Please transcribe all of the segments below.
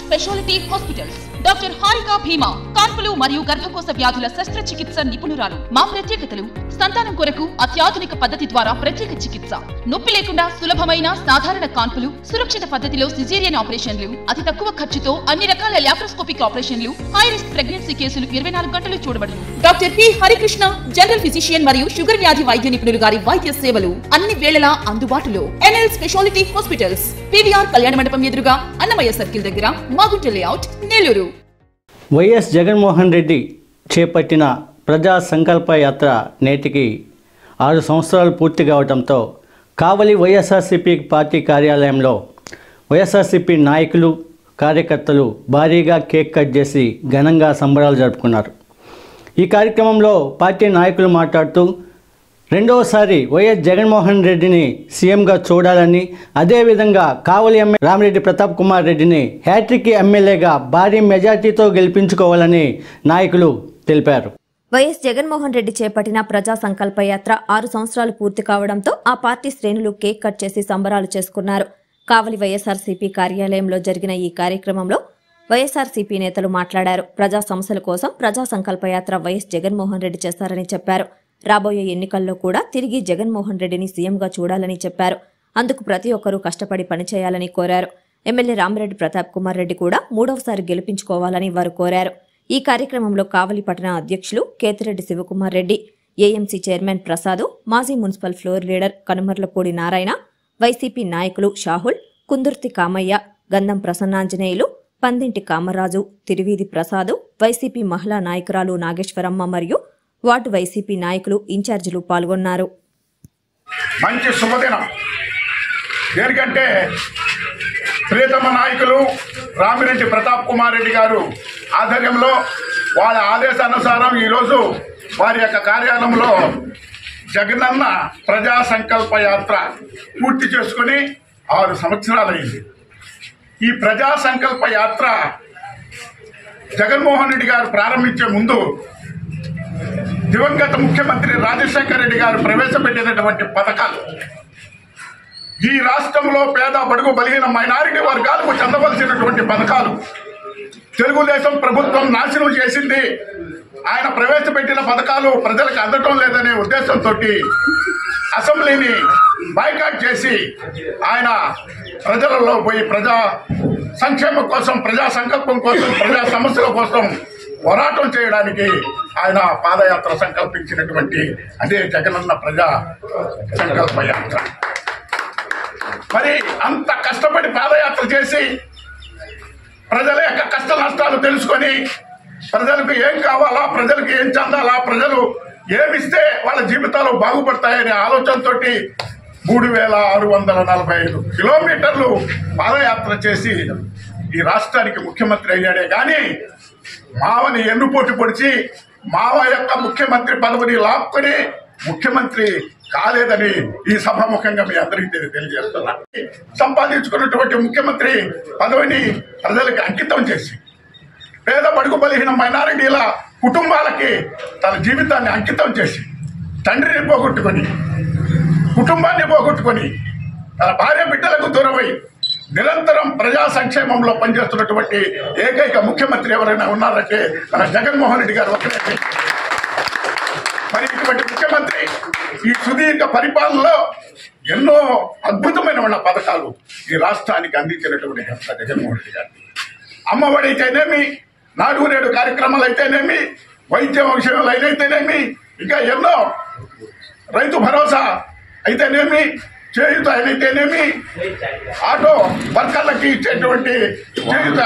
Speciality hospitals doctor Harika Bheema కాన్పులు మరియు గర్భకోశ వ్యాధుల శస్త్రచికిత్స నిపుణురాలు మా ప్రత్యేకతలు సంతానం కొరకు అత్యాధునిక పద్ధతి ద్వారా ప్రత్యేక చికిత్స నొప్పి లేకుండా సులభమైన సాధారణ కాన్పులు సురక్షిత పద్ధతిలో సిజేరియన్ ఆపరేషన్లు అతి తక్కువ ఖర్చుతో అన్ని రకాల లాప్రోస్కోపిక్ ఆపరేషన్లు హై రిస్క్ ప్రెగ్నెన్సీ కేసులు ఇరవై నాలుగు గంటలు చూడబడును doctor P Harikrishna general physician మరియు షుగర్ వ్యాధి వైద్య నిపుణులు గారి వైద్య సేవలు అన్ని వేళలా అందుబాటులో ఎన్ఎల్ స్పెషాలిటీ హాస్పిటల్స్ పివిఆర్ కళ్యాణ మండపం ఎదురుగా అన్నమయ్య సర్కిల్ దగ్గర మాగుంట లేఅవుట్ నెల్లూరు వైఎస్ జగన్మోహన్ రెడ్డి చేపట్టిన ప్రజా సంకల్ప యాత్ర నేటికి ఆరు సంవత్సరాలు పూర్తి కావడంతో కావలి వైఎస్ఆర్సీపీ పార్టీ కార్యాలయంలో వైఎస్ఆర్సీపీ నాయకులు కార్యకర్తలు భారీగా కేక్ కట్ చేసి ఘనంగా సంబరాలు జరుపుకున్నారు ఈ కార్యక్రమంలో పార్టీ నాయకులు మాట్లాడుతూ రెండవసారి వైఎస్ జగన్మోహన్ రెడ్డిని సీఎంగా చూడాలని అదేవిధంగా కావలి ఎమ్మెల్యే రామిరెడ్డి ప్రతాప్ కుమార్ రెడ్డిని హ్యాట్రిక్ ఎమ్మెల్యేగా భారీ మెజార్టీతో గెలిపించుకోవాలని నాయకులు తెలిపారు వైఎస్ జగన్మోహన్ రెడ్డి చేపట్టిన ప్రజా సంకల్ప యాత్ర ఆరు సంవత్సరాలు పూర్తి కావడంతో ఆ పార్టీ శ్రేణులు కేక్ కట్ చేసి సంబరాలు చేసుకున్నారు కావలి వైఎస్ఆర్సీపీ కార్యాలయంలో జరిగిన ఈ కార్యక్రమంలో వైఎస్ఆర్సీపీ నేతలు మాట్లాడారు ప్రజా సమస్యల కోసం ప్రజా సంకల్ప యాత్ర వైఎస్ జగన్మోహన్ రెడ్డి చేస్తారని చెప్పారు రాబోయే ఎన్నికల్లో కూడా తిరిగి జగన్మోహన్ రెడ్డిని సీఎంగా చూడాలని చెప్పారు అందుకు ప్రతి ఒక్కరూ కష్టపడి పనిచేయాలని కోరారు ఎమ్మెల్యే రామిరెడ్డి ప్రతాప్ కుమార్ రెడ్డి కూడా మూడవసారి గెలిపించుకోవాలని వారు కోరారు ఈ కార్యక్రమంలో కావలి పట్టణ అధ్యక్షులు కేతిరెడ్డి శివకుమార్ రెడ్డి ఏఎంసీ చైర్మన్ ప్రసాదు మాజీ municipal floor leader Kanumarlapudi Narayana YCP నాయకులు షాహుల్ కుందుర్తి కామయ్య గంధం ప్రసన్నాంజనేయులు పందింటి కామరాజు తిరువీధి ప్రసాదు వైసీపీ మహిళా నాయకురాలు నాగేశ్వరమ్మ మరియు వార్డు వైసీపీ నాయకులు ఇన్ఛార్జీలు పాల్గొన్నారు మంచి శుభదినం దేనికంటే ప్రియతమ నాయకులు రామిరెడ్డి ప్రతాప్ కుమార్ రెడ్డి గారు ఆధ్వర్యంలో వాళ్ళ ఆదేశానుసారం ఈరోజు వారి యొక్క కార్యాలయంలో జగనన్న ప్రజా సంకల్ప యాత్ర పూర్తి చేసుకుని ఆరు సంవత్సరాలైంది ఈ ప్రజా సంకల్ప యాత్ర జగన్మోహన్ రెడ్డి గారు ప్రారంభించే ముందు దివంగత ముఖ్యమంత్రి రాజశేఖర రెడ్డి గారు ప్రవేశపెట్టినటువంటి పథకాలు ఈ రాష్ట్రంలో పేద బడుగు బలిగిన మైనారిటీ వర్గాలకు చెందవలసినటువంటి పథకాలు తెలుగుదేశం ప్రభుత్వం నాశనం చేసింది ఆయన ప్రవేశపెట్టిన పథకాలు ప్రజలకు అందటం లేదనే ఉద్దేశంతో అసెంబ్లీని బైకాట్ చేసి ఆయన ప్రజలలో పోయి ప్రజా సంక్షేమం కోసం ప్రజా సంకల్పం కోసం ప్రజా సమస్యల కోసం పోరాటం చేయడానికి ఆయన పాదయాత్ర సంకల్పించినటువంటి అదే జగనన్న ప్రజా సంకల్ప యాత్ర మరి అంత కష్టపడి పాదయాత్ర చేసి ప్రజల యొక్క కష్ట నష్టాలు తెలుసుకొని ప్రజలకు ఏం కావాలా ప్రజలకు ఏం చెందాలా ప్రజలు ఏమిస్తే వాళ్ళ జీవితాలు బాగుపడతాయనే ఆలోచనతోటి మూడు వేల ఆరు వందల నలభై ఐదు కిలోమీటర్లు పాదయాత్ర చేసి ఈ రాష్ట్రానికి ముఖ్యమంత్రి అయ్యాడే కానీ మావని ఎన్నుపోటు పొడిచి మావ యొక్క ముఖ్యమంత్రి పదవిని లాక్కుని ముఖ్యమంత్రి కాలేదని ఈ సభాముఖంగా మీ అందరికీ తెలి- తెలియజేస్తున్నా సంపాదించుకున్నటువంటి ముఖ్యమంత్రి పదవిని ప్రజలకు అంకితం చేసి పేద బడుగు బలిహీన మైనారిటీల కుటుంబాలకి తన జీవితాన్ని అంకితం చేసి తండ్రిని పోగొట్టుకొని కుటుంబాన్ని పోగొట్టుకొని తన భార్య బిడ్డలకు దూరమై నిరంతరం ప్రజా సంక్షేమంలో పనిచేస్తున్నటువంటి ఏకైక ముఖ్యమంత్రి ఎవరైనా ఉన్నారంటే మన జగన్మోహన్ రెడ్డి గారు ఒకరే మరి ఇటువంటి ముఖ్యమంత్రి ఈ సుదీర్ఘ పరిపాలనలో ఎన్నో అద్భుతమైన ఉన్న పథకాలు ఈ రాష్ట్రానికి అందించినటువంటి ఘనత జగన్మోహన్ రెడ్డి గారు అమ్మఒడి అయితేనేమి నాడు నేడు కార్యక్రమాలు అయితేనేమి వైద్యం విషయంలో అయితేనేమి ఇంకా ఎన్నో రైతు భరోసా అయితేనేమి చేయుత అయితేనేమి ఆటో వర్కర్లకి ఇచ్చేటువంటి చేయుత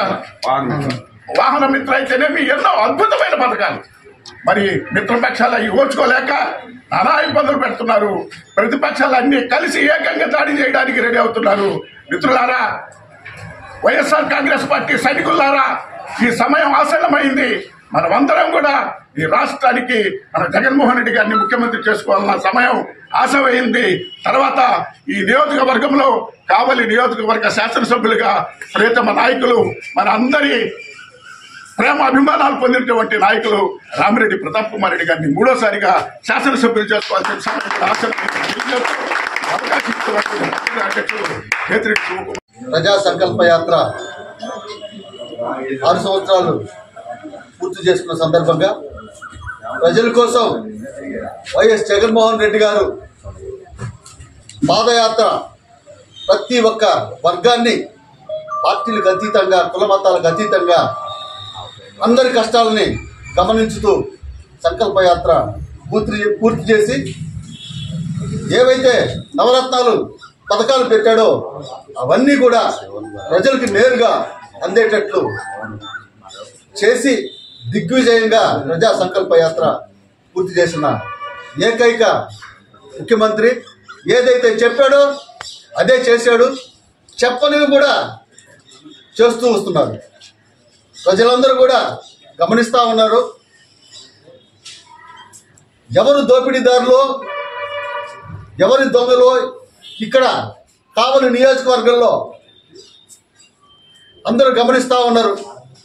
వాహన మిత్ర అయితేనేమి ఎన్నో అద్భుతమైన పథకాలు మరి మిత్రపక్షాలు అవి ఓర్చుకోలేక నానా ఇబ్బందులు పెడుతున్నారు ప్రతిపక్షాలు అన్ని కలిసి ఏకంగా దాడి చేయడానికి రెడీ అవుతున్నారు మిత్రులారా వైఎస్ఆర్ కాంగ్రెస్ పార్టీ సైనికులారా ఈ సమయం ఆసన్నమైంది మనమందరం కూడా ఈ రాష్ట్రానికి మన జగన్మోహన్ రెడ్డి గారిని ముఖ్యమంత్రి చేసుకోవాలన్న సమయం ఆశమైంది తర్వాత ఈ నియోజకవర్గంలో కావలి నియోజకవర్గ శాసనసభ్యులుగా ప్రియతమ నాయకులు మన అందరి ప్రేమ అభిమానాలు పొందినటువంటి నాయకులు రామిరెడ్డి ప్రతాప్ కుమార్ రెడ్డి గారిని మూడోసారిగా శాసనసభ్యులు చేసుకోవాల్సిన సమయం కూడా ఆసన్నమైంది. తెలియజేస్తూ అవకాశం ఇచ్చినటువంటి అధ్యక్షులు కేతిరెడ్డి శివకుమార్ ప్రజా సంకల్ప యాత్ర ఆరు సంవత్సరాలు పూర్తి చేసుకున్న సందర్భంగా ప్రజల కోసం వైఎస్ జగన్మోహన్ రెడ్డి గారు పాదయాత్ర ప్రతి ఒక్క వర్గాన్ని పార్టీలకు అతీతంగా కుల మతాలకు అతీతంగా అందరి కష్టాలని గమనించుతూ సంకల్ప యాత్ర పూర్తి పూర్తి చేసి ఏవైతే నవరత్నాలు పథకాలు పెట్టాడో అవన్నీ కూడా ప్రజలకు నేరుగా అందేటట్లు చేసి దిగ్విజయంగా ప్రజా సంకల్ప యాత్ర పూర్తి చేసిన ఏకైక ముఖ్యమంత్రి ఏదైతే చెప్పాడో అదే చేశాడు చెప్పనివి కూడా చేస్తూ వస్తున్నారు ప్రజలందరూ కూడా గమనిస్తూ ఉన్నారు ఎవరు దోపిడీదారులు ఎవరి దొంగలు ఇక్కడ కావలి నియోజకవర్గంలో అందరూ గమనిస్తూ ఉన్నారు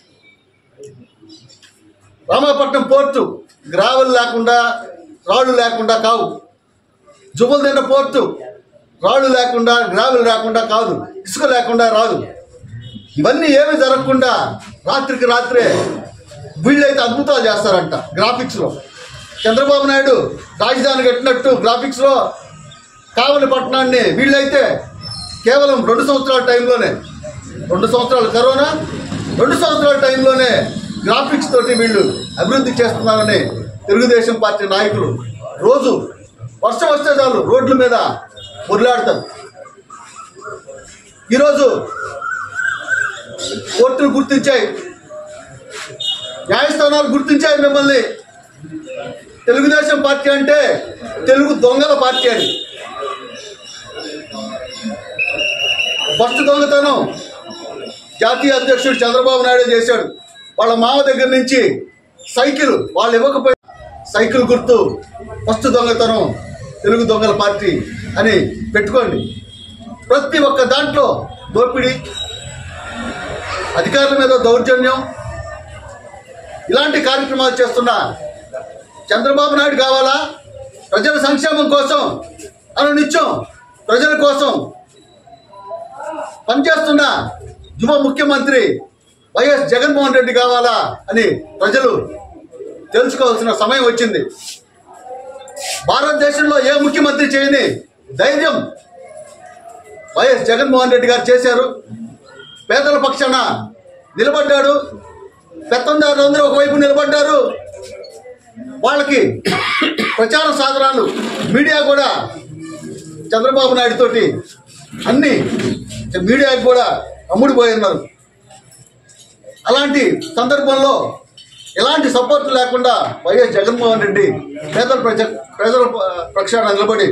రామాపట్నం పోర్టు గ్రావెల్ లేకుండా రాళ్ళు లేకుండా కావు జుబుల్దిన్న పోర్టు రాళ్ళు లేకుండా గ్రావెల్ లేకుండా కాదు ఇసుక లేకుండా రాదు ఇవన్నీ ఏమి జరగకుండా రాత్రికి రాత్రే వీళ్ళైతే అద్భుతాలు చేస్తారంట గ్రాఫిక్స్లో చంద్రబాబు నాయుడు రాజధాని కట్టినట్టు గ్రాఫిక్స్లో కావలి పట్టణాన్ని వీళ్ళైతే కేవలం రెండు సంవత్సరాల టైంలోనే రెండు సంవత్సరాలు కరోనా రెండు సంవత్సరాల టైంలోనే గ్రాఫిక్స్ తోటి వీళ్ళు అభివృద్ధి చేస్తున్నారని తెలుగుదేశం పార్టీ నాయకులు రోజు వర్షం వస్తే చాలు రోడ్ల మీద పొరులాడతారు ఈరోజు కోర్టులు గుర్తించాయి న్యాయస్థానాలు గుర్తించాయి మిమ్మల్ని తెలుగుదేశం పార్టీ అంటే తెలుగు దొంగల పార్టీ అని ఫస్ట్ దొంగతనం జాతీయ అధ్యక్షుడు చంద్రబాబు నాయుడు చేశాడు వాళ్ళ మామ దగ్గర నుంచి సైకిల్ వాళ్ళు ఇవ్వకపోయి సైకిల్ గుర్తు ఫస్ట్ దొంగతనం తెలుగు దొంగల పార్టీ అని పెట్టుకోండి ప్రతి ఒక్క దాంట్లో దోపిడీ అధికారుల మీద దౌర్జన్యం ఇలాంటి కార్యక్రమాలు చేస్తున్న చంద్రబాబు నాయుడు కావాలా ప్రజల సంక్షేమం కోసం అనునిత్యం ప్రజల కోసం పనిచేస్తున్న యువ ముఖ్యమంత్రి వైఎస్ జగన్మోహన్ రెడ్డి కావాలా అని ప్రజలు తెలుసుకోవాల్సిన సమయం వచ్చింది భారతదేశంలో ఏ ముఖ్యమంత్రి చేయని ధైర్యం వైఎస్ జగన్మోహన్ రెడ్డి గారు చేశారు పేదల పక్షాన నిలబడ్డాడు పెత్తందారులందరూ ఒకవైపు నిలబడ్డారు వాళ్ళకి ప్రచార సాధనాలు మీడియా కూడా చంద్రబాబు నాయుడు తోటి అన్ని మీడియాకి కూడా అమ్ముడిపోయి ఉన్నారు అలాంటి సందర్భంలో ఎలాంటి సపోర్ట్ లేకుండా వైఎస్ జగన్మోహన్ రెడ్డి పేదల ప్రజ ప్రజల పక్షాన నిలబడి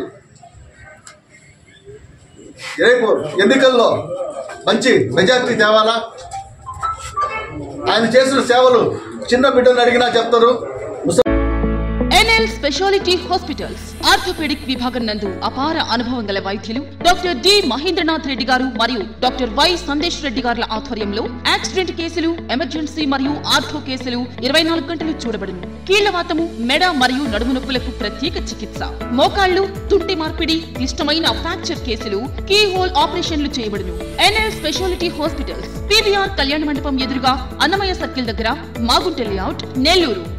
రేపు ఎన్నికల్లో మంచి మెజార్టీ తేవాలా ఆయన చేసిన సేవలు చిన్న బిడ్డను అడిగినా చెప్తారు ఎన్ఎల్ స్పెషాలిటీ హాస్పిటల్స్ ఆర్థోపెడిక్ విభాగం నందు అపార అనుభవం గల వైద్యులు డాక్టర్ డి మహేంద్రనాథ్ రెడ్డి గారు మరియు డాక్టర్ వై సందేశ్ రెడ్డి గారుల ఆధ్వర్యంలో యాక్సిడెంట్ కేసులు ఎమర్జెన్సీ మరియు ఆర్థో కేసులు ఇరవై నాలుగు గంటలు చూడబడును కీళ్లవాతము మెడ మరియు నడుము నొప్పులకు ప్రత్యేక చికిత్స మోకాళ్లు తుంటి మార్పిడి క్లిష్టమైన ఫ్రాక్చర్ కేసులు కీ హోల్ ఆపరేషన్లు చేయబడును ఎన్ఎల్ స్పెషాలిటీ హాస్పిటల్స్ పీవీఆర్ కళ్యాణ మండపం ఎదురుగా అన్నమయ్య సర్కిల్ దగ్గర మాగుంట లేఅవుట్ నెల్లూరు